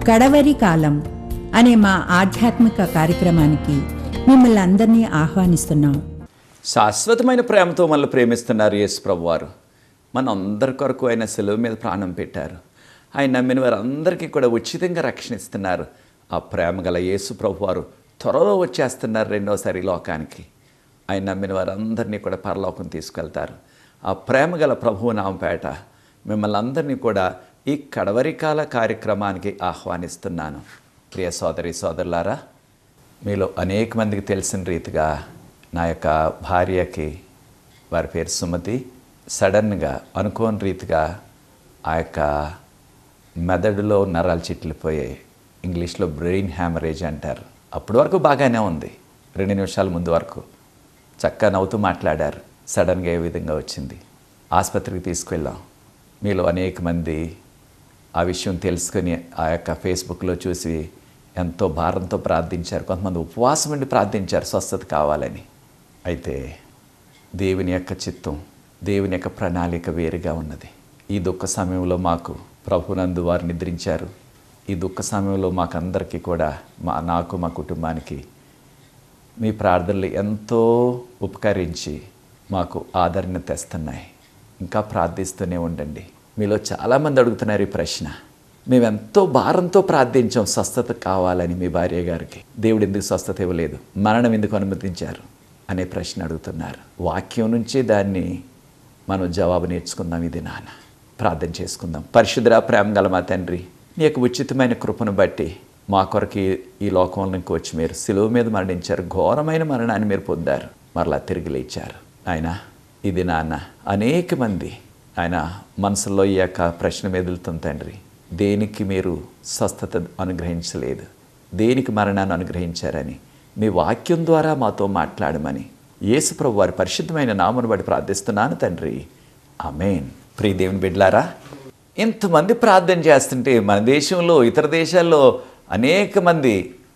కడవరి కాలం అనే మా ఆధ్యాత్మిక కార్యక్రమానికి మిమ్మల్ని అందరినీ ఆహ్వానిస్తున్నాం శాశ్వతమైన ప్రేమతో మనల్ని ప్రేమిస్తున్నారు యేసు ప్రభువారు మన అందరి కొరకు ఆయన సెలవు మీద ప్రాణం పెట్టారు ఆయన నమ్మిన వారందరికీ కూడా ఉచితంగా రక్షణ ఇస్తున్నారు ఆ ప్రేమ గల యేసు ప్రభువారు త్వరలో వచ్చేస్తున్నారు రెండోసారి ఈ లోకానికి ఆయన నమ్మిన వారందరినీ కూడా పరలోకం తీసుకెళ్తారు ఆ ప్రేమ గల ప్రభువు నామపేట మిమ్మల్ని అందరినీ కూడా ఈ కడవరికాల కార్యక్రమానికి ఆహ్వానిస్తున్నాను ప్రియ సోదరి సోదరులారా మీలో అనేక మందికి తెలిసిన రీతిగా నా యొక్క భార్యకి వారి పేరు సుమతి సడన్గా అనుకోని రీతిగా ఆ యొక్క మెదడులో నరాలు చిట్లిపోయాయి ఇంగ్లీష్లో బ్రెయిన్ హ్యామరేజ్ అంటారు అప్పటి వరకు బాగానే ఉంది రెండు నిమిషాల ముందు వరకు చక్కగా నవ్వుతూ మాట్లాడారు సడన్గా ఏ విధంగా వచ్చింది ఆసుపత్రికి తీసుకెళ్ళాం మీలో అనేక మంది ఆ విషయం తెలుసుకొని ఆ యొక్క ఫేస్బుక్లో చూసి ఎంతో భారంతో ప్రార్థించారు కొంతమంది ఉపవాసం ఉండి ప్రార్థించారు స్వస్థత కావాలని అయితే దేవుని యొక్క చిత్తం దేవుని యొక్క ప్రణాళిక వేరుగా ఉన్నది ఈ దుఃఖ సమయంలో మాకు ప్రభునందు వారు నిద్రించారు ఈ దుఃఖ సమయంలో మాకందరికీ కూడా మా నాకు మా కుటుంబానికి మీ ప్రార్థనలు ఎంతో ఉపకరించి మాకు ఆదరణ తెస్తున్నాయి ఇంకా ప్రార్థిస్తూనే ఉండండి మీలో చాలామంది అడుగుతున్నారు ఈ ప్రశ్న మేము ఎంతో భారంతో ప్రార్థించాం స్వస్థత కావాలని మీ భార్య గారికి దేవుడు ఎందుకు స్వస్థత ఇవ్వలేదు మరణం ఎందుకు అనుమతించారు అనే ప్రశ్న అడుగుతున్నారు వాక్యం నుంచే దాన్ని మనం జవాబు నేర్చుకుందాం ఇది నాన్న ప్రార్థన చేసుకుందాం పరిశుద్ధ ప్రేమ గల మా తండ్రి నీ యొక్క ఉచితమైన కృపను బట్టి మా కొరకు ఈ- ఈ లోకంలోకి వచ్చి మీరు సిలువ మీద మరణించారు ఘోరమైన మరణాన్ని మీరు పొందారు మరలా తిరిగి లేచారు ఆయన ఇది నాన్న అనేక మంది ఆయన మనసులో ఈ యొక్క ప్రశ్న మెదులుతుంది తండ్రి దేనికి మీరు స్వస్థత అనుగ్రహించలేదు దేనికి మరణాన్ని అనుగ్రహించారని మీ వాక్యం ద్వారా మాతో మాట్లాడమని యేసు ప్రభు వారి పరిశుద్ధమైన నామను బట్టి ప్రార్థిస్తున్నాను తండ్రి అమేన్ ప్రియ దేవుని బిడ్లారా ఇంతమంది ప్రార్థన చేస్తుంటే మన దేశంలో ఇతర దేశాల్లో అనేక మంది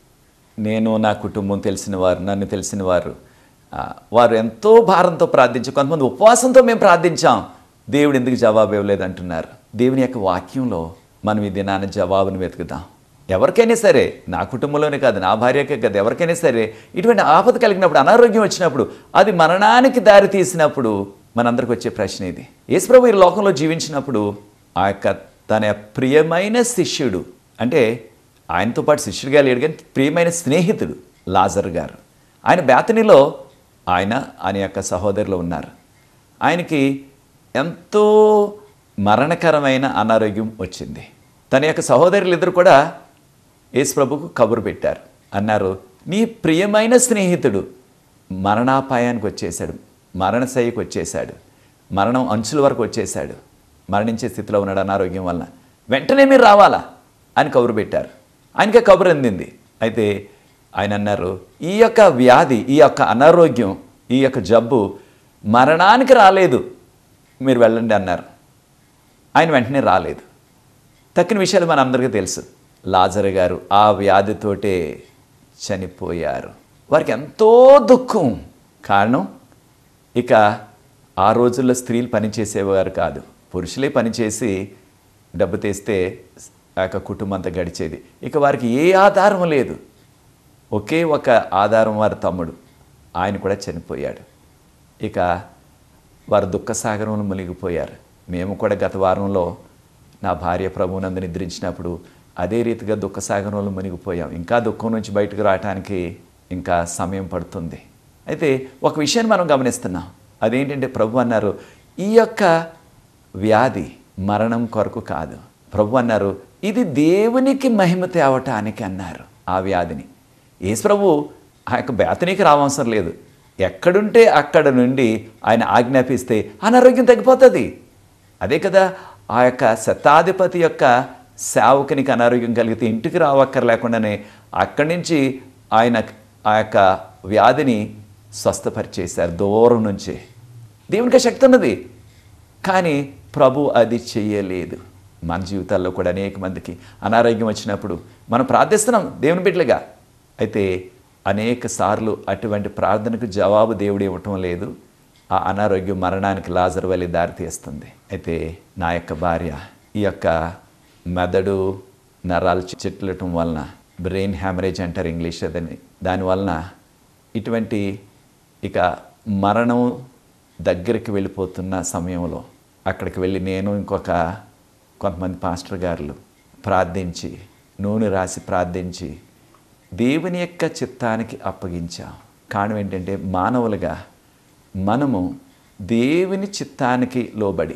నేను నా కుటుంబం తెలిసిన వారు నన్ను తెలిసిన వారు ఆ, వారు ఎంతో భారంతో ప్రార్థించి కొంతమంది ఉపవాసంతో మేము ప్రార్థించాం దేవుడు ఎందుకు జవాబు ఇవ్వలేదు అంటున్నారు దేవుని యొక్క వాక్యంలో మనం ఈ దినాన జవాబును వెతుకుదాం ఎవరికైనా సరే నా కుటుంబంలోనే కాదు నా భార్యకే కాదు ఎవరికైనా సరే ఇటువంటి ఆపద కలిగినప్పుడు అనారోగ్యం వచ్చినప్పుడు అది మరణానికి దారి తీసినప్పుడు మనందరికి వచ్చే ప్రశ్న ఇది యేసుప్రభు ఈ లోకంలో జీవించినప్పుడు ఆ యొక్క తన ప్రియమైన శిష్యుడు అంటే ఆయనతో పాటు శిష్యుడిగా లేడు కానీ ప్రియమైన స్నేహితుడు లాజర్ గారు ఆయన బేతనిలో ఆయన ఆయన యొక్క సహోదరులు ఉన్నారు ఆయనకి ఎంతో మరణకరమైన అనారోగ్యం వచ్చింది తన యొక్క సహోదరులు ఇద్దరు కూడా యేసుప్రభుకు కబురు పెట్టారు అన్నారు నీ ప్రియమైన స్నేహితుడు మరణాపాయానికి వచ్చేసాడు మరణశయ్యకు వచ్చేసాడు మరణం అంచుల వరకు వచ్చేసాడు మరణించే స్థితిలో ఉన్నాడు అనారోగ్యం వలన వెంటనే మీరు రావాలా అని కబురు పెట్టారు ఆయనకే కబురు అందింది అయితే ఆయన అన్నారు ఈ యొక్క వ్యాధి ఈ యొక్క అనారోగ్యం ఈ యొక్క జబ్బు మరణానికి రాలేదు మీరు వెళ్ళండి అన్నారు ఆయన వెంటనే రాలేదు తక్కిన విషయాలు మన అందరికీ తెలుసు లాజర్ గారు ఆ వ్యాధితోటే చనిపోయారు వారికి ఎంతో దుఃఖం కారణం ఇక ఆ రోజుల్లో స్త్రీలు పనిచేసేవారు కాదు పురుషులే పనిచేసి డబ్బు తెస్తే ఆ యొక్క కుటుంబం అంతా గడిచేది ఇక వారికి ఏ ఆధారం లేదు ఒకే ఒక ఆధారం వారి తమ్ముడు ఆయన కూడా చనిపోయాడు ఇక వారు దుఃఖ సాగరంలో మునిగిపోయారు మేము కూడా గత వారంలో నా భార్య ప్రభువునందు నిద్రించినప్పుడు అదే రీతిగా దుఃఖ సాగరంలో మునిగిపోయాం ఇంకా దుఃఖం నుంచి బయటకు రావడానికి ఇంకా సమయం పడుతుంది అయితే ఒక విషయాన్ని మనం గమనిస్తున్నాం అదేంటంటే ప్రభు అన్నారు ఈ యొక్క వ్యాధి మరణం కొరకు కాదు ప్రభు అన్నారు ఇది దేవునికి మహిమ తేవటానికి అన్నారు ఆ వ్యాధిని యేసు ప్రభు ఆ యొక్క బేతనీకి రావసరం లేదు ఎక్కడుంటే అక్కడ నుండి ఆయన ఆజ్ఞాపిస్తే అనారోగ్యం తగ్గిపోతుంది అదే కదా ఆ యొక్క శతాధిపతి యొక్క సేవకునికి అనారోగ్యం కలిగితే ఇంటికి రావక్కర్లేకుండానే అక్కడి నుంచి ఆయన ఆ యొక్క వ్యాధిని స్వస్థపరిచేశారు దూరం నుంచే దేవునికి ఆ శక్తి ఉన్నది కానీ ప్రభు అది చెయ్యలేదు మన జీవితాల్లో కూడా అనేక మందికి అనారోగ్యం వచ్చినప్పుడు మనం ప్రార్థిస్తున్నాం దేవుని బిడ్డలుగా అయితే అనేక సార్లు అటువంటి ప్రార్థనకు జవాబు దేవుడు ఇవ్వటం లేదు ఆ అనారోగ్యం మరణానికి లాజర్ వలె దారితీస్తుంది అయితే నా యొక్క భార్య ఈ యొక్క మెదడు నరాలు చెట్లటం వలన బ్రెయిన్ హ్యామరేజ్ అంటారు ఇంగ్లీష్ అదని దానివలన ఇటువంటి ఇక మరణం దగ్గరికి వెళ్ళిపోతున్న సమయంలో అక్కడికి వెళ్ళి నేను ఇంకొక కొంతమంది పాస్టర్ గారులు ప్రార్థించి నూనె రాసి ప్రార్థించి దేవుని యొక్క చిత్తానికి అప్పగించాం కారణం ఏంటంటే మానవులుగా మనము దేవుని చిత్తానికి లోబడి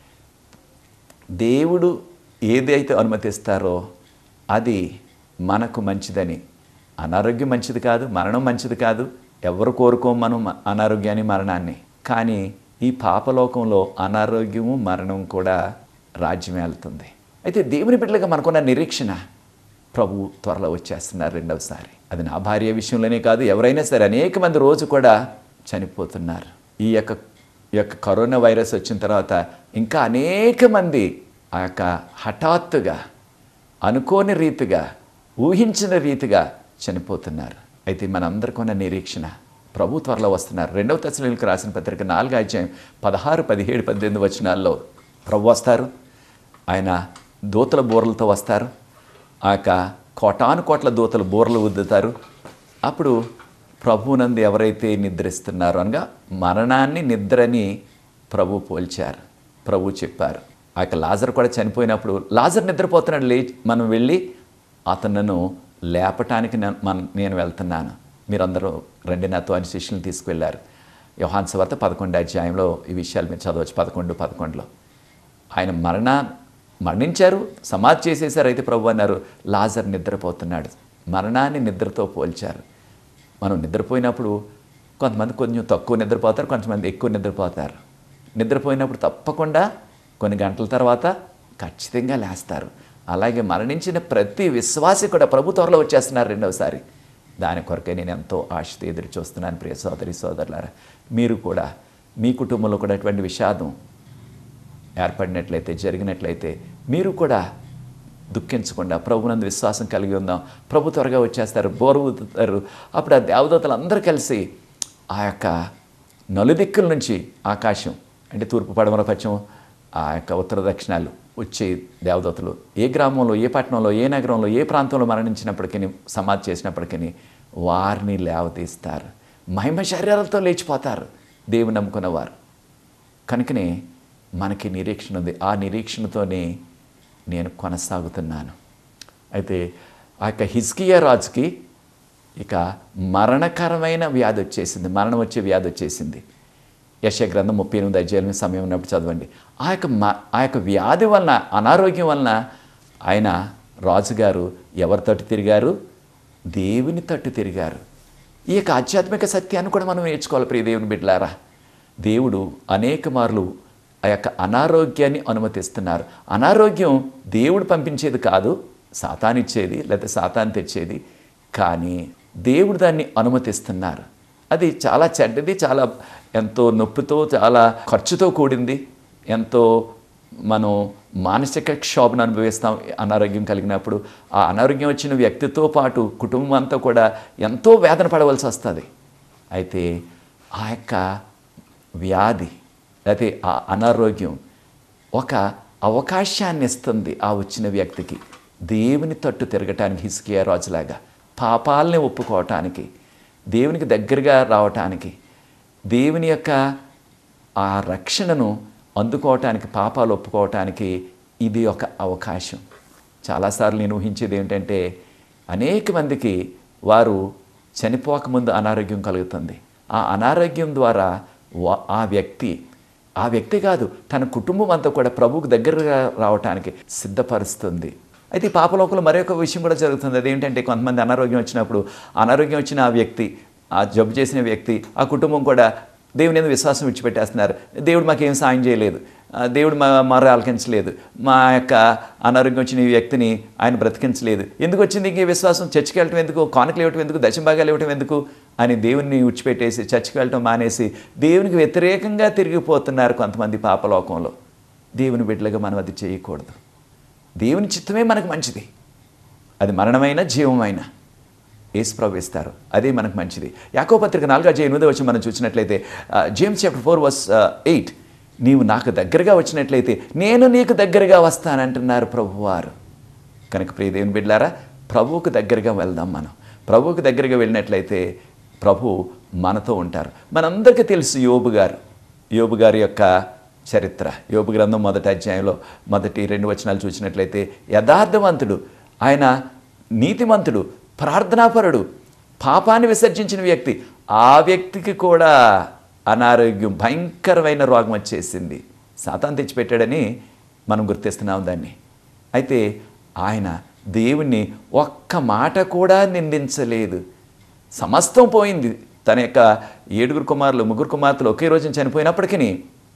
దేవుడు ఏదైతే అనుమతిస్తారో అది మనకు మంచిదని అనారోగ్యం మంచిది కాదు మరణం మంచిది కాదు ఎవరు కోరుకోం మనం మ- అనారోగ్యాన్ని మరణాన్ని కానీ ఈ పాపలోకంలో అనారోగ్యము మరణం కూడా రాజ్యం వెళ్తుంది అయితే దేవుని బిడ్డలుగా మనకున్న నిరీక్షణ ప్రభు త్వరలో వచ్చేస్తున్నారు రెండవసారి అది నా భార్య విషయంలోనే కాదు ఎవరైనా సరే అనేక మంది రోజు కూడా చనిపోతున్నారు ఈ యొక్క ఈ యొక్క కరోనా వైరస్ వచ్చిన తర్వాత ఇంకా అనేక మంది ఆ యొక్క హఠాత్తుగా అనుకోని రీతిగా ఊహించిన రీతిగా చనిపోతున్నారు అయితే మనందరికీ ఉన్న నిరీక్షణ ప్రభు త్వరలో వస్తున్నారు రెండవ దశలకు రాసిన పత్రిక నాలుగు అధ్యాయం పదహారు పదిహేడు పద్దెనిమిది వచనాల్లో ప్రభు వస్తారు ఆయన దూతల బోర్లతో వస్తారు ఆ యొక్క కోటాను కోట్ల దూతలు బోర్లు ఉద్దుతారు అప్పుడు ప్రభువునందు ఎవరైతే నిద్రిస్తున్నారో అనగా మరణాన్ని నిద్రని ప్రభు పోల్చారు ప్రభు చెప్పారు ఆ యొక్క లాజర్ కూడా చనిపోయినప్పుడు లాజర్ నిద్రపోతున్నాడు లే మనం వెళ్ళి అతను లేపటానికి నేను- మన- నేను వెళ్తున్నాను మీరందరూ రండి నాతో అని శిష్యులను తీసుకువెళ్ళారు యోహాన్ సువార్త పదకొండు అధ్యాయంలో ఈ విషయాలు మీరు చదవచ్చు పదకొండు పదకొండులో ఆయన మరణ మరణించారు సమాధి చేసేసారు అయితే ప్రభు అన్నారు లాజర్ నిద్రపోతున్నాడు మరణాన్ని నిద్రతో పోల్చారు మనం నిద్రపోయినప్పుడు కొంతమంది కొంచెం తక్కువ నిద్రపోతారు కొంతమంది ఎక్కువ నిద్రపోతారు నిద్రపోయినప్పుడు తప్పకుండా కొన్ని గంటల తర్వాత ఖచ్చితంగా లేస్తారు అలాగే మరణించిన ప్రతి విశ్వాసి కూడా ప్రభు త్వరలో వచ్చేస్తున్నారు రెండవసారి దాని కొరకే నేను ఎంతో ఆశతో ఎదురు చూస్తున్నాను ప్రియ సోదరి సోదరులారా మీరు కూడా మీ కుటుంబంలో కూడా అటువంటి విషాదం ఏర్పడినట్లయితే జరిగినట్లయితే మీరు కూడా దుఃఖించకుండా ప్రభునందు విశ్వాసం కలిగి ఉందాం ప్రభు త్వరగా వచ్చేస్తారు బోరు ఊదుతారు అప్పుడు ఆ దేవదూతలు అందరూ కలిసి ఆ యొక్క నలుదిక్కుల నుంచి ఆకాశం అంటే తూర్పు పడమర పశ్చిమ ఆ యొక్క ఉత్తర దక్షిణాలు వచ్చే దేవదూతలు ఏ గ్రామంలో ఏ పట్టణంలో ఏ నగరంలో ఏ ప్రాంతంలో మరణించినప్పటికీ సమాధి చేసినప్పటికీ వారిని లేవతీస్తారు మహిమ శరీరాలతో లేచిపోతారు దేవుని నమ్ముకున్నవారు కనుకనే మనకి నిరీక్షణ ఉంది ఆ నిరీక్షణతోనే నేను కొనసాగుతున్నాను అయితే ఆ యొక్క హిజ్కియా రాజుకి ఇక మరణకరమైన వ్యాధి వచ్చేసింది మరణం వచ్చే వ్యాధి వచ్చేసింది యశ గ్రంథం ముప్పై ఎనిమిది అధ్యాయుల సమయం ఉన్నప్పుడు చదవండి ఆ యొక్క మ ఆ యొక్క వ్యాధి వలన అనారోగ్యం వలన ఆయన రాజుగారు ఎవరితోటి తిరిగారు దేవుని తట్టు తిరిగారు ఈ యొక్క ఆధ్యాత్మిక సత్యాన్ని కూడా మనం నేర్చుకోవాలి ప్రియ దేవుని బిడ్డలారా దేవుడు అనేక మార్లు ఆ యొక్క అనారోగ్యాన్ని అనుమతిస్తున్నారు అనారోగ్యం దేవుడు పంపించేది కాదు సాతానిచ్చేది లేకపోతే సాతాన్ తెచ్చేది కానీ దేవుడు దాన్ని అనుమతిస్తున్నారు అది చాలా చెడ్డది చాలా ఎంతో నొప్పితో చాలా ఖర్చుతో కూడింది ఎంతో మనం మానసిక క్షోభను అనుభవిస్తాం అనారోగ్యం కలిగినప్పుడు ఆ అనారోగ్యం వచ్చిన వ్యక్తితో పాటు కుటుంబం అంతా కూడా ఎంతో వేదన పడవలసి వస్తుంది అయితే ఆ యొక్క వ్యాధి లేకపోతే ఆ అనారోగ్యం ఒక అవకాశాన్ని ఇస్తుంది ఆ వచ్చిన వ్యక్తికి దేవుని తట్టు తిరగటానికి హిస్కియా రాజులాగా పాపాలని ఒప్పుకోవటానికి దేవునికి దగ్గరగా రావటానికి దేవుని యొక్క ఆ రక్షణను అందుకోవటానికి పాపాలు ఒప్పుకోవటానికి ఇది ఒక అవకాశం చాలాసార్లు నేను ఊహించేది ఏంటంటే అనేక మందికి వారు చనిపోకముందు అనారోగ్యం కలుగుతుంది ఆ అనారోగ్యం ద్వారా వా- ఆ వ్యక్తి ఆ వ్యక్తి కాదు తన కుటుంబం అంతా కూడా ప్రభువుకు దగ్గరగా రావటానికి సిద్ధపరుస్తుంది అయితే ఈ పాపలోకంలో మరొక విషయం కూడా జరుగుతుంది అదేంటంటే కొంతమంది అనారోగ్యం వచ్చినప్పుడు అనారోగ్యం వచ్చిన ఆ వ్యక్తి ఆ జబ్బు చేసిన వ్యక్తి ఆ కుటుంబం కూడా దేవుని మీద విశ్వాసం విడిచిపెట్టేస్తున్నారు దేవుడు మాకేం సాయం చేయలేదు ఆ, దేవుడు మా మర ఆలకించలేదు మా యొక్క అనారోగ్యం వచ్చిన ఈ వ్యక్తిని ఆయన బ్రతికించలేదు ఎందుకు వచ్చింది ఇంక ఈ విశ్వాసం చర్చికి వెళ్ళటం ఎందుకు కానుకలు ఇవ్వటం ఎందుకు దశభాగాలు ఇవ్వటం ఎందుకు అని దేవుని విడిచిపెట్టేసి చర్చికి వెళ్ళటం మానేసి దేవునికి వ్యతిరేకంగా తిరిగిపోతున్నారు కొంతమంది పాపలోకంలో దేవుని బిడ్డలుగా మనం అది చేయకూడదు దేవుని చిత్తమే మనకు మంచిది అది మరణమైన జీవమైన ఏసు ప్రభు ఇస్తారు అదే మనకు మంచిది యాకో పత్రిక నాలుగు అధ్యాయం ఎనిమిదో వచ్చి మనం చూసినట్లయితే James chapter four verse eight నీవు నాకు దగ్గరగా వచ్చినట్లయితే నేను నీకు దగ్గరగా వస్తానంటున్నారు ప్రభువారు కనుక ప్రియ దేవుని బిడ్డారా ప్రభువుకు దగ్గరగా వెళ్దాం మనం ప్రభువుకు దగ్గరగా వెళ్ళినట్లయితే ప్రభు మనతో ఉంటారు మనందరికీ తెలుసు యోబు గారు యోబు గారి యొక్క చరిత్ర యోబు గ్రంథం మొదటి అధ్యాయంలో మొదటి రెండు వచనాలు చూసినట్లయితే యథార్థవంతుడు ఆయన నీతిమంతుడు ప్రార్థనాపరుడు పాపాన్ని విసర్జించిన వ్యక్తి ఆ వ్యక్తికి కూడా అనారోగ్యం భయంకరమైన రోగం వచ్చేసింది సాతాన్ తెచ్చిపెట్టాడని మనం గుర్తిస్తున్నాం దాన్ని అయితే ఆయన దేవుణ్ణి ఒక్క మాట కూడా నిందించలేదు సమస్తం పోయింది తన యొక్క ఏడుగురు కుమారులు ముగ్గురు కుమార్తెలు ఒకే రోజున చనిపోయినప్పటికీ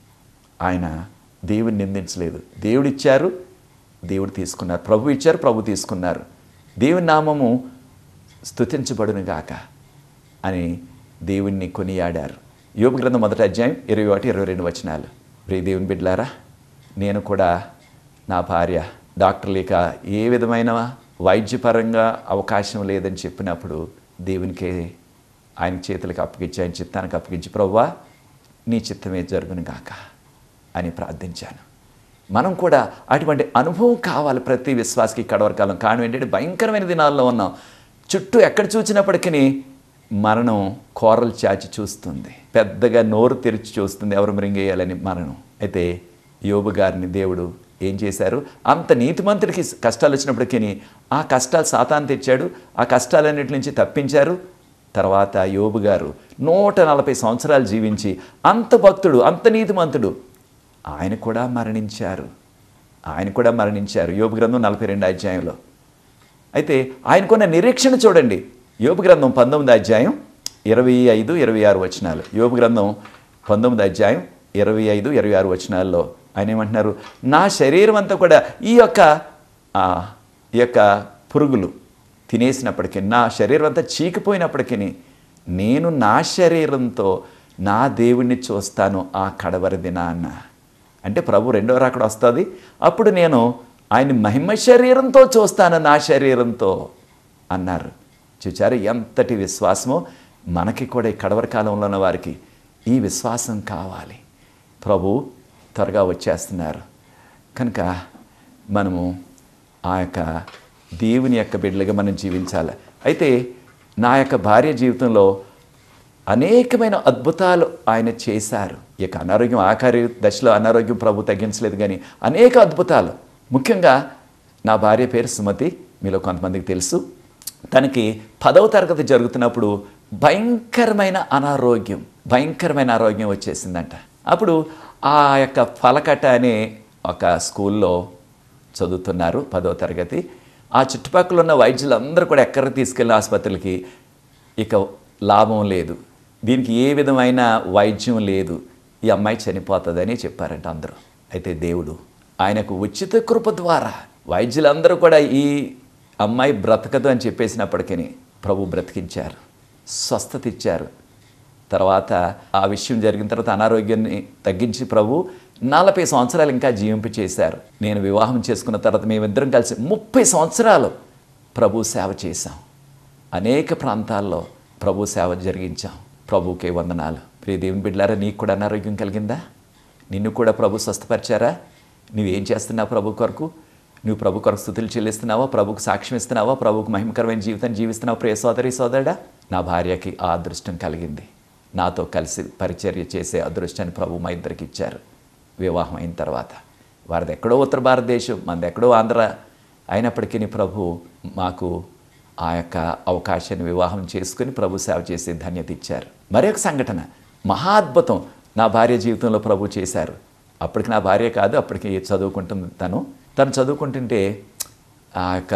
ఆయన దేవుని నిందించలేదు దేవుడు ఇచ్చారు దేవుడు తీసుకున్నారు ప్రభు ఇచ్చారు ప్రభు తీసుకున్నారు దేవుని నామము స్తుతించబడును గాక అని దేవుణ్ణి కొనియాడారు యోగ గ్రంథం మొదటి అధ్యాయం ఇరవై ఒకటి ఇరవై రెండు వచనాలు ప్రియ దేవుని బిడ్డలారా నేను కూడా నా భార్య డాక్టర్ లేక ఏ విధమైన వైద్యపరంగా అవకాశం లేదని చెప్పినప్పుడు దేవునికి ఆయన చేతులకు అప్పగించి ఆయన చిత్తానికి అప్పగించి ప్రవ్వా నీ చిత్తమే జరుగును గాక అని ప్రార్థించాను మనం కూడా అటువంటి అనుభవం కావాలి ప్రతి విశ్వాసకి కడవరకాలం కారణం ఏంటంటే భయంకరమైన దినాల్లో ఉన్నాం చుట్టూ ఎక్కడ చూసినప్పటికీ మరణం కోరలు చాచి చూస్తుంది పెద్దగా నోరు తెరిచి చూస్తుంది ఎవరు మృంగేయాలని మరణం అయితే యోబు గారిని దేవుడు ఏం చేశారు అంత నీతిమంతుడికి కష్టాలు వచ్చినప్పటికీ ఆ కష్టాలు సాతాను తెచ్చాడు ఆ కష్టాలన్నిటి నుంచి తప్పించారు తర్వాత యోబు గారు నూట నలభై సంవత్సరాలు జీవించి అంత భక్తుడు అంత నీతిమంతుడు ఆయన కూడా మరణించారు ఆయన కూడా మరణించారు యోబు గ్రంథం నలభై రెండు అధ్యాయంలో అయితే ఆయనకున్న నిరీక్షణ చూడండి యోబు గ్రంథం పంతొమ్మిది అధ్యాయం ఇరవై ఐదు ఇరవై ఆరు వచనాలు యోబు గ్రంథం పంతొమ్మిది అధ్యాయం ఇరవై ఐదు ఇరవై ఆరు వచనాల్లో ఆయన ఏమంటున్నారు నా శరీరం అంతా కూడా ఈ యొక్క ఆ, ఈ యొక్క పురుగులు తినేసినప్పటికీ నా శరీరం అంతా చీకిపోయినప్పటికీ నేను నా శరీరంతో నా దేవుణ్ణి చూస్తాను ఆ కడవరి దినాన్న అంటే ప్రభు రెండో రాకడ వస్తుంది అప్పుడు నేను ఆయన మహిమ శరీరంతో చూస్తాను నా శరీరంతో అన్నారు చూచారు ఎంతటి విశ్వాసమో మనకి కూడా ఈ కడవరి కాలంలో ఉన్న వారికి ఈ విశ్వాసం కావాలి ప్రభు త్వరగా వచ్చేస్తున్నారు కనుక మనము ఆ యొక్క దేవుని యొక్క బిడ్డలుగా మనం జీవించాలి అయితే నా యొక్క భార్య జీవితంలో అనేకమైన అద్భుతాలు ఆయన చేశారు ఈ యొక్క అనారోగ్యం ఆఖరి దశలో అనారోగ్యం ప్రభు తగ్గించలేదు కానీ అనేక అద్భుతాలు ముఖ్యంగా నా భార్య పేరు సుమతి మీలో కొంతమందికి తెలుసు తనకి పదవ తరగతి జరుగుతున్నప్పుడు భయంకరమైన అనారోగ్యం భయంకరమైన ఆరోగ్యం వచ్చేసిందంట అప్పుడు ఆ యొక్క ఫలకట అనే ఒక స్కూల్లో చదువుతున్నారు పదవ తరగతి ఆ చుట్టుపక్కల ఉన్న వైద్యులందరూ కూడా ఎక్కడ తీసుకెళ్ళిన ఆసుపత్రులకి ఇక లాభం లేదు దీనికి ఏ విధమైన వైద్యం లేదు ఈ అమ్మాయి చనిపోతుందని చెప్పారంట అందరూ అయితే దేవుడు ఆయనకు ఉచిత కృప ద్వారా వైద్యులందరూ కూడా ఈ అమ్మాయి బ్రతకదు అని చెప్పేసినప్పటికీ ప్రభు బ్రతికించారు స్వస్థత ఇచ్చారు తర్వాత ఆ విషయం జరిగిన తర్వాత అనారోగ్యాన్ని తగ్గించి ప్రభు నలభై సంవత్సరాలు ఇంకా జీవింపు చేశారు నేను వివాహం చేసుకున్న తర్వాత మేమిద్దరం కలిసి ముప్పై సంవత్సరాలు ప్రభు సేవ చేశాం అనేక ప్రాంతాల్లో ప్రభు సేవ జరిగించాం ప్రభుకే వందనాలు ప్రియ దేవుని బిడ్డలారా నీకు కూడా అనారోగ్యం కలిగిందా నిన్ను కూడా ప్రభు స్వస్థపరిచారా నువ్వేం చేస్తున్నావు ప్రభు కొరకు నువ్వు ప్రభు కొరకు స్థుతులు చెల్లిస్తున్నావా ప్రభుకు సాక్ష్యం ఇస్తున్నావా ప్రభుకు మహిమకరమైన జీవితాన్ని జీవిస్తున్నావు ప్రియ సోదరి సోదరుడా నా భార్యకి ఆ అదృష్టం కలిగింది నాతో కలిసి పరిచర్య చేసే అదృష్టాన్ని ప్రభు మా ఇద్దరికి ఇచ్చారు వివాహం అయిన తర్వాత వారిది ఎక్కడో ఉత్తర భారతదేశం మనది ఎక్కడో ఆంధ్ర అయినప్పటికీ ప్రభు మాకు ఆ యొక్క అవకాశాన్ని వివాహం చేసుకుని ప్రభు సేవ చేసే ధన్యత ఇచ్చారు మరొక సంఘటన మహా అద్భుతం నా భార్య జీవితంలో ప్రభు చేశారు అప్పటికి నా భార్య కాదు అప్పటికి చదువుకుంటుంది తను తను చదువుకుంటుంటే ఆ యొక్క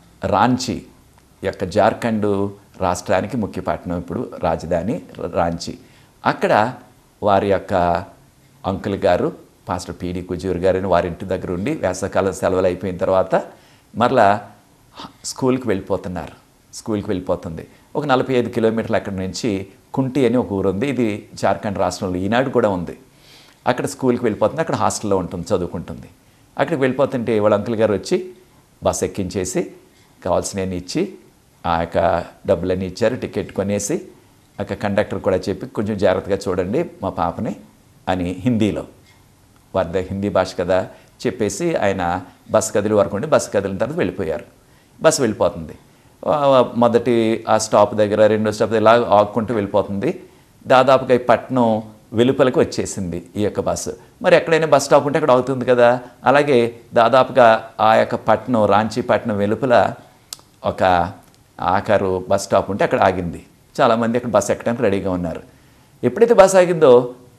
రాంచీ ఈ యొక్క జార్ఖండ్ రాష్ట్రానికి ముఖ్య పట్టణం ఇప్పుడు రాజధాని రాంచీ అక్కడ వారి యొక్క అంకుల్ గారు పాస్టర్ పీడి కుజూర్ గారిని వారి ఇంటి దగ్గర ఉండి వేసవకాలం సెలవులు అయిపోయిన తర్వాత మరలా స్కూల్కి వెళ్ళిపోతున్నారు స్కూల్కి వెళ్ళిపోతుంది ఒక నలభై ఐదు కిలోమీటర్లు అక్కడి నుంచి కుంటి అని ఒక ఊరు ఉంది ఇది జార్ఖండ్ రాష్ట్రంలో ఈనాడు కూడా ఉంది అక్కడ స్కూల్కి వెళ్ళిపోతుంది అక్కడ హాస్టల్లో ఉంటుంది చదువుకుంటుంది అక్కడికి వెళ్ళిపోతుంటే వాళ్ళ అంకుల్ గారు వచ్చి బస్ ఎక్కించేసి కావాల్సినవన్నీ ఇచ్చి ఆ యొక్క డబ్బులన్నీ ఇచ్చారు టికెట్ కొనేసి అక్కడ కండక్టర్ కూడా చెప్పి కొంచెం జాగ్రత్తగా చూడండి మా పాపని అని హిందీలో వారి హిందీ భాష కదా చెప్పేసి ఆయన బస్ కదిలి వరకు ఉండి బస్ కదిలిన తర్వాత వెళ్ళిపోయారు బస్సు వెళ్ళిపోతుంది ఆ, మొదటి ఆ స్టాప్ దగ్గర రెండో స్టాప్ దగ్గర ఇలా ఆగుకుంటూ వెళ్ళిపోతుంది దాదాపుగా ఈ పట్నం వెలుపలకు వచ్చేసింది ఈ యొక్క బస్సు మరి ఎక్కడైనా బస్ స్టాప్ ఉంటే అక్కడ ఆగుతుంది కదా అలాగే దాదాపుగా ఆ యొక్క పట్నం రాంచీ పట్నం వెలుపల ఒక ఆకారు బస్ స్టాప్ ఉంటే అక్కడ ఆగింది చాలామంది అక్కడ బస్ ఎక్కడానికి రెడీగా ఉన్నారు ఎప్పుడైతే బస్ ఆగిందో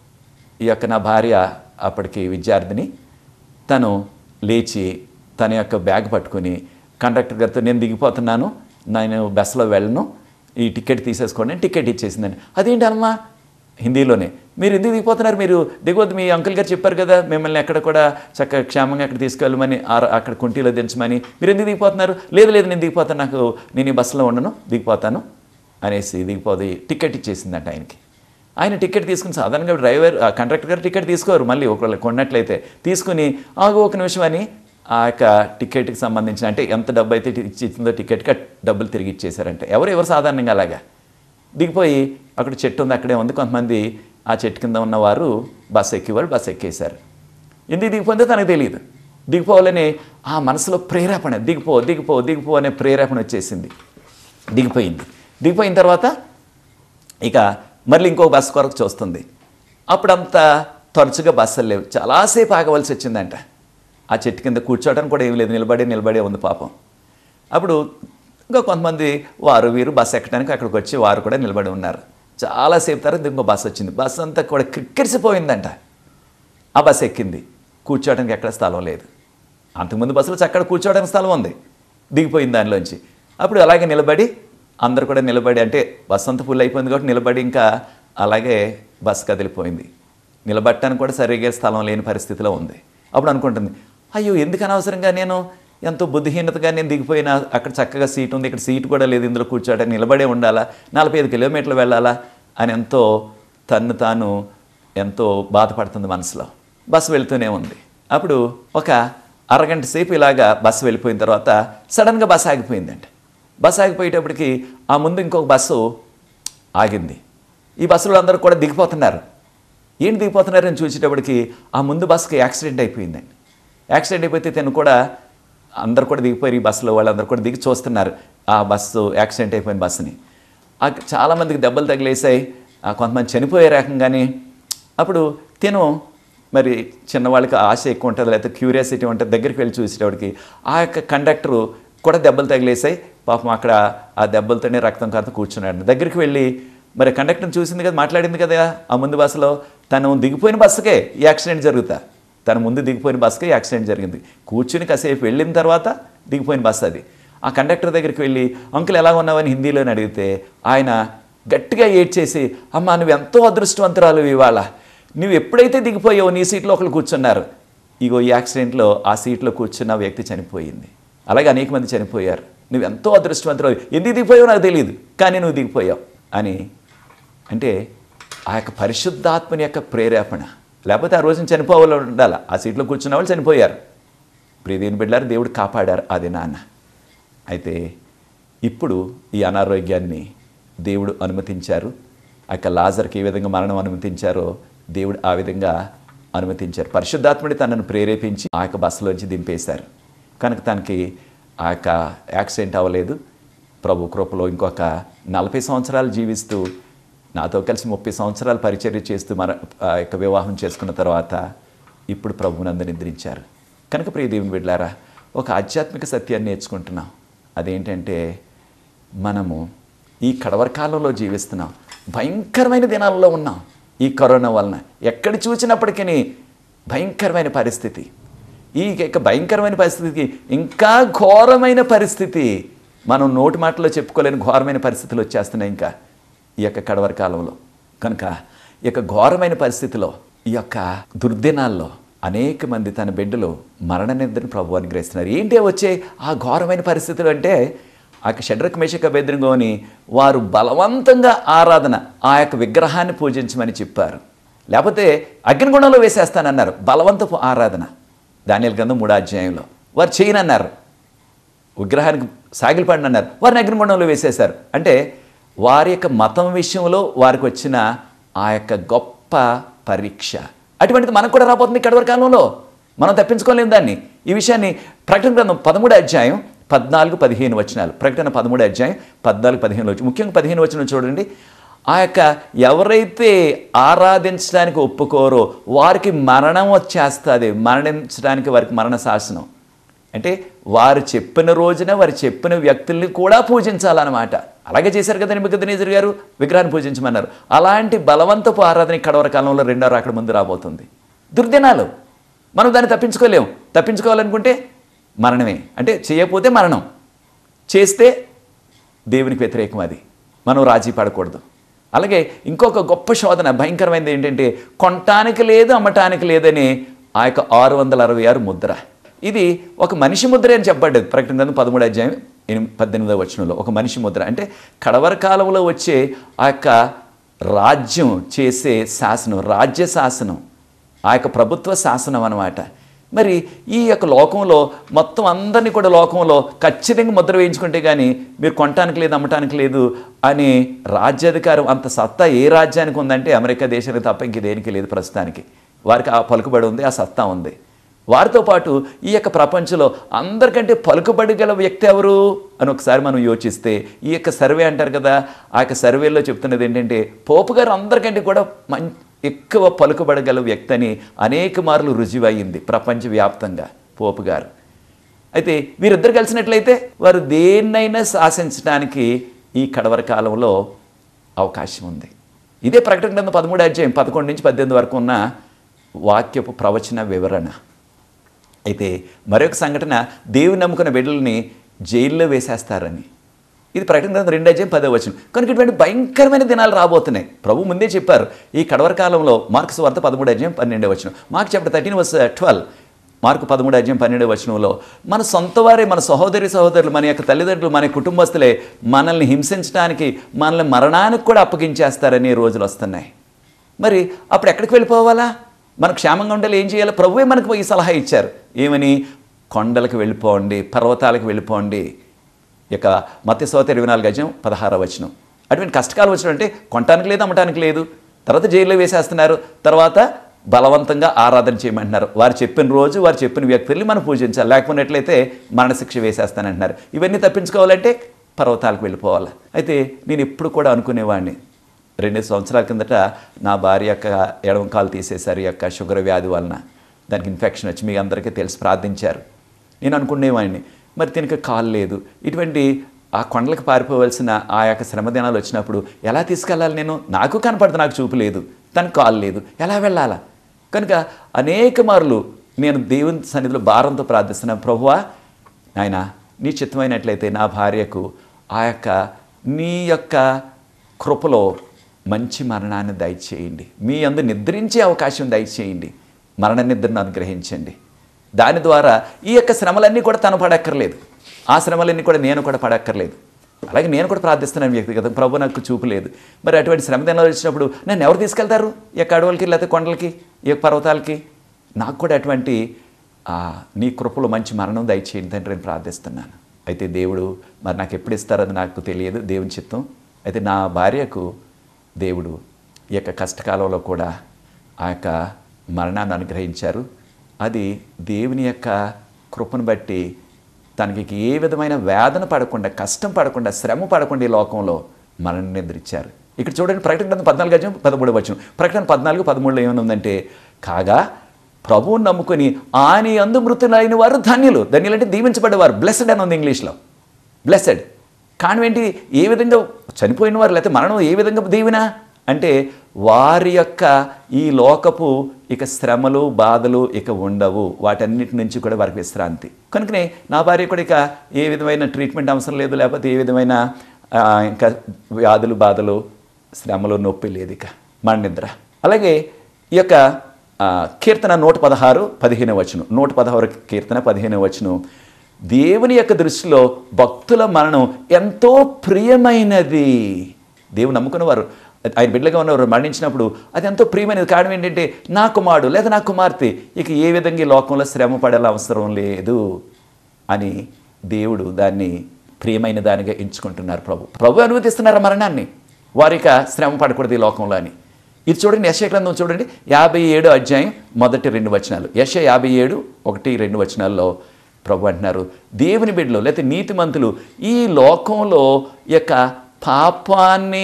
ఈ యొక్క నా భార్య అప్పటికి విద్యార్థిని తను లేచి తన యొక్క బ్యాగ్ పట్టుకుని కండక్టర్ గారితో నేను దిగిపోతున్నాను నేను బస్సులో వెళ్ళను ఈ టికెట్ తీసేసుకోండి అని టికెట్ ఇచ్చేసిందండి అదేంటి అమ్మా హిందీలోనే మీరు ఎందుకు దిగిపోతున్నారు మీరు దిగవద్దు మీ అంకుల్ గారు చెప్పారు కదా మిమ్మల్ని ఎక్కడ కూడా చక్కగా క్షేమంగా అక్కడ తీసుకెళ్ళమని ఆ- అక్కడ కుంటీలో దించమని మీరు ఎందుకు దిగిపోతున్నారు లేదు లేదు నేను దిగిపోతాను నాకు నేను ఈ బస్సులో ఉండను దిగిపోతాను అనేసి దిగిపోది టికెట్ ఇచ్చేసిందంట ఆయనకి ఆయన టికెట్ తీసుకుని సాధారణంగా డ్రైవర్ ఆ కండక్టర్ గారు టికెట్ తీసుకోరు మళ్ళీ ఒకవేళ కొన్నట్లయితే తీసుకుని ఆగు ఒక నిమిషం అని ఆ యొక్క టికెట్కి సంబంధించిన అంటే ఎంత డబ్బు అయితే ఇచ్చి- ఇచ్చిందో టికెట్కి ఆ డబ్బులు తిరిగి ఇచ్చేశారంట ఎవరు ఎవరు సాధారణంగా అలాగా దిగిపోయి అక్కడ చెట్టు ఉంది అక్కడే ఉంది కొంతమంది ఆ చెట్టు కింద ఉన్నవారు బస్సు ఎక్కేవారు బస్సు ఎక్కేశారు ఎందుకు దిగిపోయిందో తనకు తెలియదు దిగిపోవాలని ఆ మనసులో ప్రేరేపణ దిగిపో దిగిపో దిగిపో అనే ప్రేరేపణ వచ్చేసింది దిగిపోయింది దిగిపోయిన తర్వాత ఇక మళ్ళీ ఇంకో బస్సు కొరకు చూస్తుంది అప్పుడంత తరచుగా బస్సులు లేవు చాలాసేపు ఆగవలసి వచ్చిందంట ఆ చెట్టు కింద కూర్చోవడానికి కూడా ఏం లేదు నిలబడి నిలబడే ఉంది పాపం అప్పుడు ఇంకా కొంతమంది వారు వీరు బస్సు ఎక్కడానికి అక్కడికి వచ్చి వారు కూడా నిలబడి ఉన్నారు చాలాసేపు తర్వాత ఇంకో బస్సు వచ్చింది బస్సు అంతా కూడా క్రిక్కిరిసిపోయిందంట ఆ బస్సు ఎక్కింది కూర్చోవడానికి ఎక్కడ స్థలం లేదు అంతకుముందు బస్సులో చక్కడ కూర్చోవడానికి స్థలం ఉంది దిగిపోయింది దానిలోంచి అప్పుడు అలాగే నిలబడి అందరు కూడా నిలబడి అంటే బస్సు అంతా ఫుల్ అయిపోయింది కాబట్టి నిలబడి ఇంకా అలాగే బస్సు కదిలిపోయింది నిలబట్టడానికి కూడా సరిగ్గా స్థలం లేని పరిస్థితిలో ఉంది అప్పుడు అనుకుంటుంది అయ్యో ఎందుకు అనవసరంగా నేను ఎంతో బుద్ధిహీనతగా నేను దిగిపోయినా అక్కడ చక్కగా సీట్ ఉంది ఇక్కడ సీట్ కూడా లేదు ఇందులో కూర్చోవడానికి నిలబడే ఉండాలా నలభై ఐదు కిలోమీటర్లు వెళ్ళాలా అని ఎంతో తన్ను తాను ఎంతో బాధపడుతుంది మనసులో బస్సు వెళ్తూనే ఉంది అప్పుడు ఒక అరగంట సేపు ఇలాగా బస్సు వెళ్ళిపోయిన తర్వాత సడన్గా బస్సు ఆగిపోయిందండి బస్సు ఆగిపోయేటప్పటికి ఆ ముందు ఇంకొక బస్సు ఆగింది ఈ బస్సులో అందరూ కూడా దిగిపోతున్నారు ఏంటి దిగిపోతున్నారని చూసేటప్పటికి ఆ ముందు బస్సుకి యాక్సిడెంట్ అయిపోయిందండి యాక్సిడెంట్ అయిపోతే తను కూడా అందరు కూడా దిగిపోయి ఈ బస్సులో వాళ్ళందరూ కూడా దిగి చూస్తున్నారు ఆ బస్సు యాక్సిడెంట్ అయిపోయిన బస్సుని ఆ చాలామందికి దెబ్బలు తగిలేసాయి ఆ కొంతమంది చనిపోయే రకంగానే అప్పుడు తిను మరి చిన్నవాళ్ళకి ఆశ ఎక్కువ ఉంటుంది లేకపోతే క్యూరియాసిటీ ఉంటుంది దగ్గరికి వెళ్ళి చూసేటప్పటికి ఆ యొక్క కండక్టరు కూడా దెబ్బలు తగిలేసాయి పాపం అక్కడ ఆ దెబ్బలతోనే రక్తం కారుతూ కూర్చున్నాడు దగ్గరికి వెళ్ళి మరి కండక్టర్ని చూసింది కదా మాట్లాడింది కదా ఆ ముందు బస్సులో తను దిగిపోయిన బస్సుకే ఈ యాక్సిడెంట్ జరుగుతా తన ముందు దిగిపోయిన బస్సుకే ఈ యాక్సిడెంట్ జరిగింది కూర్చుని కాసేపు వెళ్ళిన తర్వాత దిగిపోయిన బస్సు అది ఆ కండక్టర్ దగ్గరికి వెళ్ళి అంకుల్ ఎలా ఉన్నావని హిందీలోని అడిగితే ఆయన గట్టిగా ఏడ్చేసి అమ్మా నువ్వు ఎంతో అదృష్టవంతురాలు ఇవాళ నువ్వు ఎప్పుడైతే దిగిపోయావో నీ సీట్లో ఒకరు కూర్చున్నారు ఇగో ఈ యాక్సిడెంట్లో ఆ సీట్లో కూర్చున్న వ్యక్తి చనిపోయింది అలాగే అనేక మంది చనిపోయారు నువ్వు ఎంతో అదృష్టవంతురాలు ఎందుకు దిగిపోయావో నాకు తెలియదు కానీ నువ్వు దిగిపోయావు అని అంటే ఆ యొక్క పరిశుద్ధాత్మని యొక్క ప్రేరేపణ లేకపోతే ఆ రోజున చనిపోవాలి ఉండాలి ఆ సీట్లో కూర్చున్న వాళ్ళు చనిపోయారు ప్రియదేని బిడ్డారు దేవుడు కాపాడారు అది నాన్న అయితే ఇప్పుడు ఈ అనారోగ్యాన్ని దేవుడు అనుమతించారు ఆ యొక్క లాజర్కి ఏ విధంగా మరణం అనుమతించారో దేవుడు ఆ విధంగా అనుమతించారు పరిశుద్ధాత్ముడి తనను ప్రేరేపించి ఆ యొక్క బస్సులోంచి దింపేశారు కనుక తనకి ఆ యొక్క యాక్సిడెంట్ అవ్వలేదు ప్రభు కృపలో ఇంకొక నలభై సంవత్సరాలు జీవిస్తూ నాతో కలిసి ముప్పై సంవత్సరాలు పరిచర్య చేస్తూ మన ఆ యొక్క వివాహం చేసుకున్న తర్వాత ఇప్పుడు ప్రభువునందు నిద్రించారు కనుక ప్రియ దేవుని బిడ్డారా ఒక ఆధ్యాత్మిక సత్యాన్ని నేర్చుకుంటున్నాం అదేంటంటే మనము ఈ కడవరి కాలంలో జీవిస్తున్నాం భయంకరమైన దినాలలో ఉన్నాం ఈ కరోనా వలన ఎక్కడ చూసినప్పటికీ భయంకరమైన పరిస్థితి ఈ యొక్క భయంకరమైన పరిస్థితికి ఇంకా ఘోరమైన పరిస్థితి మనం నోటి మాటలో చెప్పుకోలేని ఘోరమైన పరిస్థితులు వచ్చేస్తున్నాయి ఇంకా ఈ యొక్క కడవరి కాలంలో కనుక ఈ యొక్క ఘోరమైన పరిస్థితిలో ఈ యొక్క దుర్దినాల్లో అనేక మంది తన బిడ్డలు మరణ నిద్రను ప్రభు అనుగ్రహిస్తున్నారు ఏంటి వచ్చే ఆ ఘోరమైన పరిస్థితులు అంటే ఆ యొక్క షడ్రక్ మేషక బెదిరింగోని వారు బలవంతంగా ఆరాధన ఆ యొక్క విగ్రహాన్ని పూజించమని చెప్పారు లేకపోతే అగ్నిగుణంలో వేసేస్తానన్నారు బలవంతపు ఆరాధన దానియల్ గ్రంథం మూడో అధ్యాయంలో వారు చేయనన్నారు విగ్రహానికి సాగిలపడిన అన్నారు వారిని అగ్నిగుండంలో వేసేశారు అంటే వారి యొక్క మతం విషయంలో వారికి వచ్చిన ఆ యొక్క గొప్ప పరీక్ష అటువంటిది మనకు కూడా రాబోతుంది కడవరి కాలంలో మనం తప్పించుకోలేం దాన్ని ఈ విషయాన్ని ప్రకటన గ్రంథం పదమూడు అధ్యాయం పద్నాలుగు పదిహేను వచనాలు ప్రకటన పదమూడు అధ్యాయం పద్నాలుగు పదిహేను వచ్చి ముఖ్యంగా పదిహేను వచనం చూడండి ఆ యొక్క ఎవరైతే ఆరాధించడానికి ఒప్పుకోరో వారికి మరణం వచ్చేస్తుంది మరణించడానికి వారికి మరణ శాసనం అంటే వారు చెప్పిన రోజున వారు చెప్పిన వ్యక్తుల్ని కూడా పూజించాలన్నమాట అలాగే చేశారు కదా నిమ్మగద్దనేజర్ గారు విగ్రహాన్ని పూజించమన్నారు అలాంటి బలవంతపు ఆరాధన ఈ కడవర కాలంలో రెండో రాకడ ముందు రాబోతుంది దుర్దినాలు మనం దాన్ని తప్పించుకోలేము తప్పించుకోవాలనుకుంటే మరణమే అంటే చేయకపోతే మరణం చేస్తే దేవునికి వ్యతిరేకం అది మనం రాజీ పడకూడదు అలాగే ఇంకొక గొప్ప శోధన భయంకరమైనది ఏంటంటే కొనటానికి లేదు అమ్మటానికి లేదని ఆ యొక్క ఆరు వందల అరవై ఆరు ముద్ర ఇది ఒక మనిషి ముద్ర అని చెప్పబడ్డది ప్రకటన గ్రంథం పదమూడు అధ్యాయం ఎనిమిది పద్దెనిమిదవ వచనంలో ఒక మనిషి ముద్ర అంటే కడవర కాలంలో వచ్చే ఆ యొక్క రాజ్యం చేసే శాసనం రాజ్య శాసనం ఆ యొక్క ప్రభుత్వ శాసనం అన్నమాట మరి ఈ యొక్క లోకంలో మొత్తం అందరినీ కూడా లోకంలో ఖచ్చితంగా ముద్ర వేయించుకుంటే కానీ మీరు కొనటానికి లేదు అమ్మటానికి లేదు అని రాజ్యాధికారం అంత సత్తా ఏ రాజ్యానికి ఉందంటే అమెరికా దేశానికి తప్ప ఇంక దేనికి లేదు ప్రస్తుతానికి వారికి ఆ పలుకుబడి ఉంది ఆ సత్తా ఉంది వారితో పాటు ఈ యొక్క ప్రపంచంలో అందరికంటే పలుకుబడి గల వ్యక్తి ఎవరు అని ఒకసారి మనం యోచిస్తే ఈ యొక్క సర్వే అంటారు కదా ఆ యొక్క సర్వేలో చెప్తున్నది ఏంటంటే పోపు గారు అందరికంటే కూడా మం ఎక్కువ పలుకుబడగల వ్యక్తి అని అనేక మార్లు రుజువయ్యింది ప్రపంచవ్యాప్తంగా పోపు గారు అయితే వీరిద్దరు కలిసినట్లయితే వారు దేన్నైనా శాసించడానికి ఈ కడవర కాలంలో అవకాశం ఉంది ఇదే ప్రకటన గ్రంథం పదమూడు అధ్యాయం పదకొండు నుంచి పద్దెనిమిది వరకు ఉన్న వాక్యపు ప్రవచన వివరణ అయితే మరొక సంఘటన దేవుని నమ్ముకున్న బిడ్డల్ని జైల్లో వేసేస్తారని ఇది ప్రకటన గ్రంథం రెండు అధ్యాయం పదో వచ్చిన కనుక ఇటువంటి భయంకరమైన దినాలు రాబోతున్నాయి ప్రభు ముందే చెప్పారు ఈ కడవర కాలంలో మార్క్స్ వార్త పదమూడు అధ్యాయం పన్నెండో వచ్చిన Mark chapter thirteen verse twelve Mark పదమూడు అధ్యాయం పన్నెండో వచనంలో మన సొంత వారే మన సహోదరి సహోదరులు మన యొక్క తల్లిదండ్రులు మన కుటుంబస్తులే మనల్ని హింసించడానికి మనల్ని మరణానికి కూడా అప్పగించేస్తారనే రోజులు వస్తున్నాయి మరి అప్పుడు ఎక్కడికి వెళ్ళిపోవాలా మనకు క్షేమంగా ఉండాలి ఏం చేయాలి ప్రభువే మనకు ఈ సలహా ఇచ్చారు ఏమని కొండలకు వెళ్ళిపోండి పర్వతాలకు వెళ్ళిపోండి ఇక మత్స్యసోత ఇరవై నాలుగు గజం పదహార వచనం అటువంటి కష్టకాలం వచ్చిన అంటే కొనటానికి లేదు అమ్మటానికి లేదు తర్వాత జైల్లో వేసేస్తున్నారు తర్వాత బలవంతంగా ఆరాధన చేయమంటున్నారు వారు చెప్పిన రోజు వారు చెప్పిన వ్యక్తుల్ని మనం పూజించాలి లేకపోయినట్లయితే మరణశిక్ష వేసేస్తానంటున్నారు ఇవన్నీ తప్పించుకోవాలంటే పర్వతాలకు వెళ్ళిపోవాలి అయితే నేను ఎప్పుడు కూడా అనుకునేవాడిని రెండు సంవత్సరాల కిందట నా భార్య యొక్క ఎడమ కాలు తీసేశారు ఈ యొక్క షుగర్ వ్యాధి వలన దానికి ఇన్ఫెక్షన్ వచ్చి మీ అందరికీ తెలిసి ప్రార్థించారు నేను అనుకునేవాడిని మరి దీనికి కాలు లేదు ఇటువంటి ఆ కొండలకు పారిపోవలసిన ఆ యొక్క శ్రమ దినాలు వచ్చినప్పుడు ఎలా తీసుకెళ్ళాలి నేను నాకు కనపడదు నాకు చూపు లేదు తనకు కాలు లేదు ఎలా వెళ్ళాలా కనుక అనేక మార్లు నేను దేవుని సన్నిధిలో భారంతో ప్రార్థిస్తున్నా ప్రభువా ఆయన నీ చిత్తమైనట్లయితే నా భార్యకు ఆ యొక్క నీ యొక్క కృపలో మంచి మరణాన్ని దయచేయండి మీ అందు నిద్రించే అవకాశం దయచేయండి మరణ నిద్రను అనుగ్రహించండి దాని ద్వారా ఈ యొక్క శ్రమలన్నీ కూడా తను పడక్కర్లేదు ఆ శ్రమలన్నీ కూడా నేను కూడా పడక్కర్లేదు అలాగే నేను కూడా ప్రార్థిస్తున్నాను వ్యక్తిగతం ప్రభు నాకు చూపు లేదు మరి అటువంటి శ్రమ దినాలు వచ్చినప్పుడు నన్ను ఎవరు తీసుకెళ్తారు ఈ యొక్క అడవులకి లేకపోతే కొండలకి ఈ యొక్క పర్వతాలకి నాకు కూడా అటువంటి ఆ, నీ కృపలో మంచి మరణం దయచేయండి తండ్రి నేను ప్రార్థిస్తున్నాను అయితే దేవుడు మరి నాకు ఎప్పుడు ఇస్తారో అది నాకు తెలియదు దేవుని చిత్తం అయితే నా భార్యకు దేవుడు ఈ యొక్క కష్టకాలంలో కూడా ఆ యొక్క మరణాన్ని అనుగ్రహించారు అది దేవుని యొక్క కృపను బట్టి తనకి ఏ విధమైన వేదన పడకుండా కష్టం పడకుండా శ్రమ పడకుండా ఈ లోకంలో మరణ నిద్రించారు ఇక్కడ చూడండి ప్రకటన గ్రంథం పద్నాలుగు అధ్యాయం పదమూడు వచ్చిన ప్రకటన పద్నాలుగు పదమూడులో ఏమనుందంటే కాగా ప్రభువుని నమ్ముకొని ఆయన అందు మృతులైన వారు ధన్యులు ధన్యులు అంటే దీవించబడేవారు బ్లెస్డ్ అని ఉంది ఇంగ్లీష్లో బ్లెస్డ్ కారణం ఏంటి ఏ విధంగా చనిపోయిన వారు లేకపోతే మరణం ఏ విధంగా దీవెన అంటే వారి యొక్క ఈ లోకపు ఇక శ్రమలు బాధలు ఇక ఉండవు వాటన్నిటి నుంచి కూడా వారికి విశ్రాంతి కనుకనే నా భార్య కూడా ఇక ఏ విధమైన ట్రీట్మెంట్ అవసరం లేదు లేకపోతే ఏ విధమైన ఆ, ఇంకా వ్యాధులు బాధలు శ్రమలు నొప్పి లేదు ఇక మన నిద్ర అలాగే ఈ యొక్క ఆ, కీర్తన నూట పదహారు పదిహేను వచనం నూట పదహారు కీర్తన పదిహేను వచనం దేవుని యొక్క దృష్టిలో భక్తుల మరణం ఎంతో ప్రియమైనది దేవుని నమ్ముకున్నవారు ఆయన బిడ్డగా ఉన్నవారు మరణించినప్పుడు అది ఎంతో ప్రియమైనది కారణం ఏంటంటే నా కుమారుడు లేదా నా కుమార్తె ఇక ఏ విధంగా ఈ లోకంలో శ్రమ పడాల అవసరం లేదు అని దేవుడు దాన్ని ప్రియమైన దానిగా ఎంచుకుంటున్నారు ప్రభు ప్రభు అనుమతిస్తున్నారు మరణాన్ని వారిక శ్రమ పడకూడదు ఈ లోకంలో అని ఇది చూడండి యశ గ్రంథం చూడండి యాభై ఏడు అధ్యాయం మొదటి రెండు వచనాలు యశ యాభై ఏడు ఒకటి రెండు వచనాల్లో ప్రభు అంటున్నారు దేవుని బిడ్డలు లేకపోతే నీతిమంతులు ఈ లోకంలో యొక్క పాపాన్ని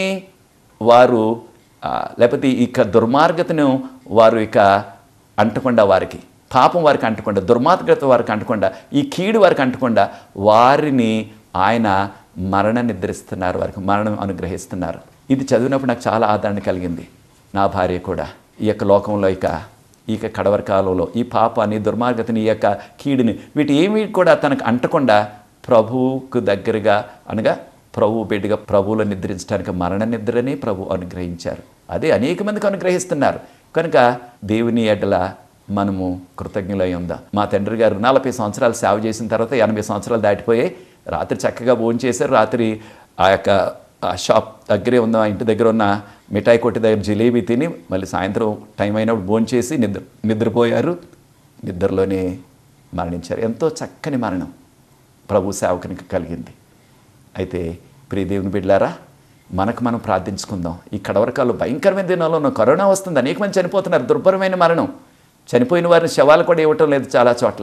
వారు ఆ, లేకపోతే ఇక దుర్మార్గతను వారు ఇక అంటకుండా వారికి పాపం వారికి అంటకుండా దుర్మార్గత వారికి అంటకుండా ఈ కీడు వారికి అంటకుండా వారిని ఆయన మరణ నిద్రిస్తున్నారు వారికి మరణం అనుగ్రహిస్తున్నారు ఇది చదివినప్పుడు నాకు చాలా ఆదరణ కలిగింది నా భార్య కూడా ఈ యొక్క లోకంలో ఇక ఈ యొక్క కడవరి కాలంలో ఈ పాపాన్ని దుర్మార్గతని ఈ యొక్క కీడుని వీటి ఏమీ కూడా తనకు అంటకుండా ప్రభువుకు దగ్గరగా అనగా ప్రభు బిడ్డగా ప్రభువులో నిద్రించడానికి మరణ నిద్రని ప్రభు అనుగ్రహించారు అదే అనేక మందికి అనుగ్రహిస్తున్నారు కనుక దేవుని ఎడల మనము కృతజ్ఞులై ఉందా మా తండ్రి గారు నలభై సంవత్సరాలు సేవ చేసిన తర్వాత ఎనభై సంవత్సరాలు దాటిపోయాయి రాత్రి చక్కగా భోజనం చేశారు రాత్రి ఆ యొక్క ఆ షాప్ దగ్గరే ఉన్న ఆ ఇంటి దగ్గర ఉన్న మిఠాయి కొట్టి దగ్గర జిలేబీ తిని మళ్ళీ సాయంత్రం టైం అయినప్పుడు భోజనం చేసి నిద్ర నిద్రపోయారు నిద్రలోనే మరణించారు ఎంతో చక్కని మరణం ప్రభు సేవకునికి కలిగింది అయితే ప్రియ దేవుని బిడ్డలారా మనకు మనం ప్రార్థించుకుందాం ఈ కడవరకాలు భయంకరమైన దినాల్లో ఉన్న కరోనా వస్తుంది అనేక మంది చనిపోతున్నారు దుర్భరమైన మరణం చనిపోయిన వారిని శవాలు కూడా ఇవ్వటం లేదు చాలా చోట్ల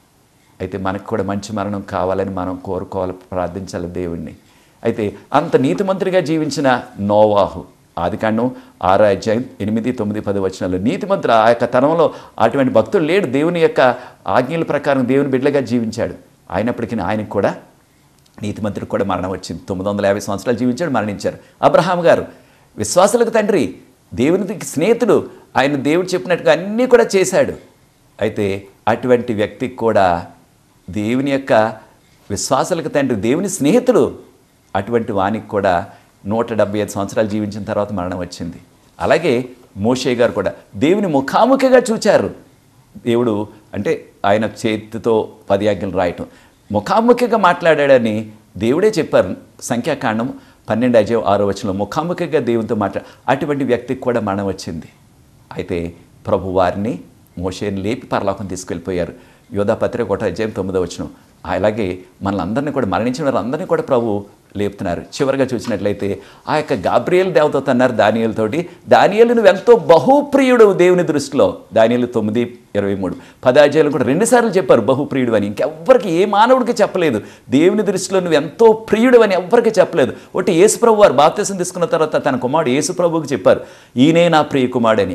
అయితే మనకు కూడా మంచి మరణం కావాలని మనం కోరుకోవాలి ప్రార్థించాలి దేవుణ్ణి అయితే అంత నీతిమంతుడిగా జీవించిన నోవాహు ఆదికాండం ఆరో అధ్యాయం ఎనిమిది తొమ్మిది పది వచనాలు నీతిమంతుడు ఆ యొక్క తరంలో అటువంటి భక్తుడు లేడు దేవుని యొక్క ఆజ్ఞల ప్రకారం దేవుని బిడ్డగా జీవించాడు అయినప్పటికీ ఆయనకు కూడా నీతిమంతుడికి కూడా మరణం వచ్చింది తొమ్మిది వందల యాభై సంవత్సరాలు జీవించాడు మరణించారు అబ్రహాం గారు విశ్వాసులకు తండ్రి దేవునికి స్నేహితుడు ఆయన దేవుడు చెప్పినట్టుగా అన్నీ కూడా చేశాడు అయితే అటువంటి వ్యక్తికి కూడా దేవుని యొక్క విశ్వాసులకు తండ్రి దేవుని స్నేహితుడు అటువంటి వానికి కూడా నూట డెబ్బై ఐదు సంవత్సరాలు జీవించిన తర్వాత మరణం వచ్చింది అలాగే మోషే గారు కూడా దేవుని ముఖాముఖిగా చూచారు దేవుడు అంటే ఆయన చేతితో పది ఆజ్ఞలు రాయటం ముఖాముఖిగా మాట్లాడాడని దేవుడే చెప్పారు సంఖ్యాకాండం పన్నెండు అజయం ఆరో వచనంలో ముఖాముఖిగా దేవునితో మాట్లా అటువంటి వ్యక్తికి కూడా మరణం వచ్చింది అయితే ప్రభు వారిని మోషేని లేపి పరలోకం తీసుకెళ్ళిపోయారు యోధా పత్రిక ఒకటో అధ్యాయం తొమ్మిదో వచనం అలాగే మనలందరినీ కూడా మరణించిన వారందరినీ కూడా ప్రభు లేపుతున్నారు చివరిగా చూసినట్లయితే ఆ యొక్క గాబ్రియల్ దేవత అన్నారు దానియలతోటి దానియలు నువ్వు ఎంతో బహుప్రియుడు దేవుని దృష్టిలో దానియలు తొమ్మిది ఇరవై మూడు పదాధ్యాయులు కూడా రెండుసార్లు చెప్పారు బహుప్రియుడు అని ఇంకెవ్వరికి ఏ మానవుడికి చెప్పలేదు దేవుని దృష్టిలో నువ్వు ఎంతో ప్రియుడు అని ఎవ్వరికి చెప్పలేదు ఒకటి యేసుప్రభు వారు బాప్తీసం తీసుకున్న తర్వాత తన కుమారుడు యేసుప్రభుకి చెప్పారు ఈయనే నా ప్రియ కుమారుడని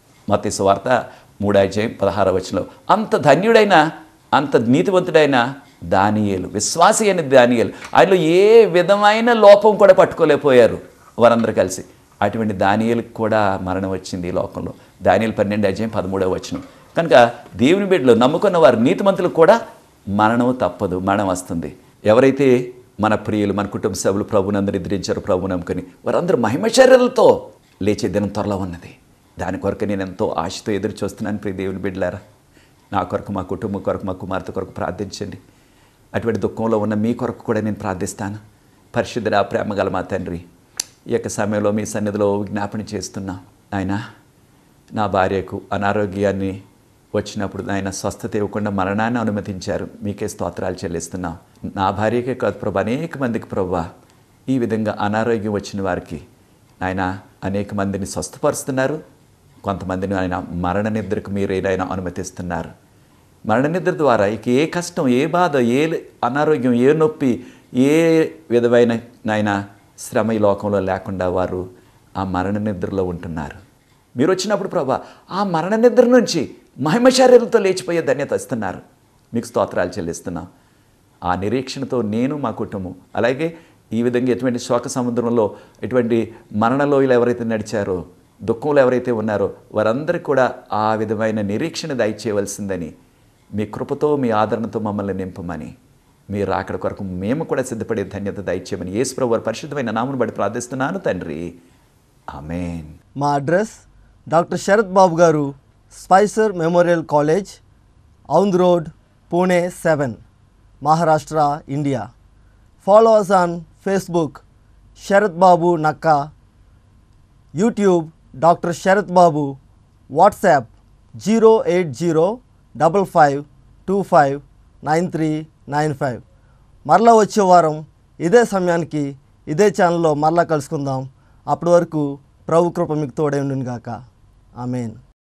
మత వార్త మూడాధ్యాయం పదహార వచనంలో అంత ధన్యుడైన అంత నీతివంతుడైన దానియేలు విశ్వాసి అయిన దానియేలు ఆయనలో ఏ విధమైన లోపం కూడా పట్టుకోలేకపోయారు వారందరూ కలిసి అటువంటి దానియేలకు కూడా మరణం వచ్చింది ఈ లోకంలో దానియేలు పన్నెండు అధ్యాయం పదమూడవ వచనం కనుక దేవుని బిడ్డలు నమ్ముకున్న వారు నీతిమంతులకు కూడా మరణం తప్పదు మరణం వస్తుంది ఎవరైతే మన ప్రియులు మన కుటుంబ సభ్యులు ప్రభునందరూ నిద్రించారు ప్రభు నమ్ముకొని వారందరూ మహిమచర్యలతో లేచే దినం త్వరలో ఉన్నది దాని కొరకు నేను ఎంతో ఆశతో ఎదురు చూస్తున్నాను ప్రియ దేవుని బిడ్డలారా నా కొరకు మా కుటుంబం కొరకు మా కుమార్తె కొరకు ప్రార్థించండి అటువంటి దుఃఖంలో ఉన్న మీ కొరకు కూడా నేను ప్రార్థిస్తాను పరిశుద్ధుడా ప్రేమ గల మా తండ్రి ఈ యొక్క సమయంలో మీ సన్నిధిలో విజ్ఞాపన చేస్తున్నా ఆయన నా భార్యకు అనారోగ్యాన్ని వచ్చినప్పుడు ఆయన స్వస్థత ఇవ్వకుండా మరణాన్ని అనుమతించారు మీకే స్తోత్రాలు చెల్లిస్తున్నాం నా భార్యకే కాదు ప్రభు అనేక మందికి ప్రభు ఈ విధంగా అనారోగ్యం వచ్చిన వారికి ఆయన అనేక మందిని స్వస్థపరుస్తున్నారు కొంతమందిని ఆయన మరణ నిద్రకు మీరు ఏదైనా అనుమతిస్తున్నారు మరణ నిద్ర ద్వారా ఇక ఏ కష్టం ఏ బాధ ఏ అనారోగ్యం ఏ నొప్పి ఏ విధమైన నాయన శ్రమ ఈ లోకంలో లేకుండా వారు ఆ మరణ నిద్రలో ఉంటున్నారు మీరు వచ్చినప్పుడు ప్రభా ఆ మరణ నిద్ర నుంచి మహిమశార్యలతో లేచిపోయే ధన్యత ఇస్తున్నారు మీకు స్తోత్రాలు చెల్లిస్తున్నాం ఆ నిరీక్షణతో నేను మా కుటుంబం అలాగే ఈ విధంగా ఎటువంటి శోక సముద్రంలో ఎటువంటి మరణలోయలు ఎవరైతే నడిచారో దుఃఖంలో ఎవరైతే ఉన్నారో వారందరికీ కూడా ఆ విధమైన నిరీక్షణ దయచేయవలసిందని మీ కృపతో మీ ఆదరణతో మమ్మల్ని నింపమని మీరు అక్కడ కొరకు మేము కూడా సిద్ధపడే ధన్యత దయచేయమని యేసుప్రభు వారి పరిశుద్ధమైన నామను బట్టి ప్రార్థిస్తున్నాను తండ్రి ఆమెన్ మా address doctor Sharath Babu garu Spicer memorial college Aundh road Pune seven Maharashtra India follow us on Facebook Sharath Babu Nakka YouTube doctor Sharath Babu WhatsApp zero eight zero double five two five nine three nine five మరలా వచ్చే వారం ఇదే సమయానికి ఇదే ఛానల్లో మరలా కలుసుకుందాం అప్పటి వరకు ప్రభు కృప మీకు తోడై ఉండును గాక ఆమెన్